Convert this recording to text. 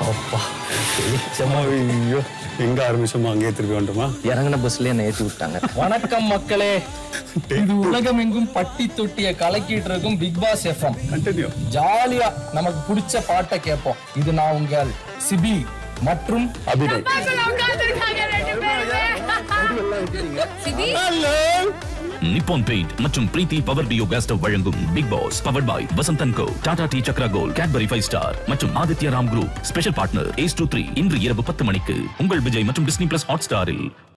அப்பா வெளிச்சமா ஐயோ எங்க ஆரம்பிச்சோமோ அங்கேயே திருப்பி வந்துட்டோமா இறங்கின பஸ்ல என்ன ஏத்தி விட்டாங்க வணக்கம் மக்களே இது உலகமெங்கும் பட்டி தொட்டிய கலக்கிட்டு இருக்கும் பிக் பாஸ் எஃப்எம் கண்டினியூ ஜாலியா நமக்கு பிடிச்ச பாட்டை கேட்போம் இது நான் உங்கள் சிபி மற்றும் அபிநய் நிப்பான் பெயிண்ட் மற்றும் Preethi power duo gas stove வழங்கும் பிக் பாஸ் பவர் பாய் வசந்தன் co Tata tea Chakra gold Cadbury five star மற்றும் Aditya Ram group special partner ace two three இன்று இரவு பத்து மணிக்கு உங்கள் விஜய் மற்றும் டிஸ்னி பிளஸ் ஹாட் ஸ்டாரில்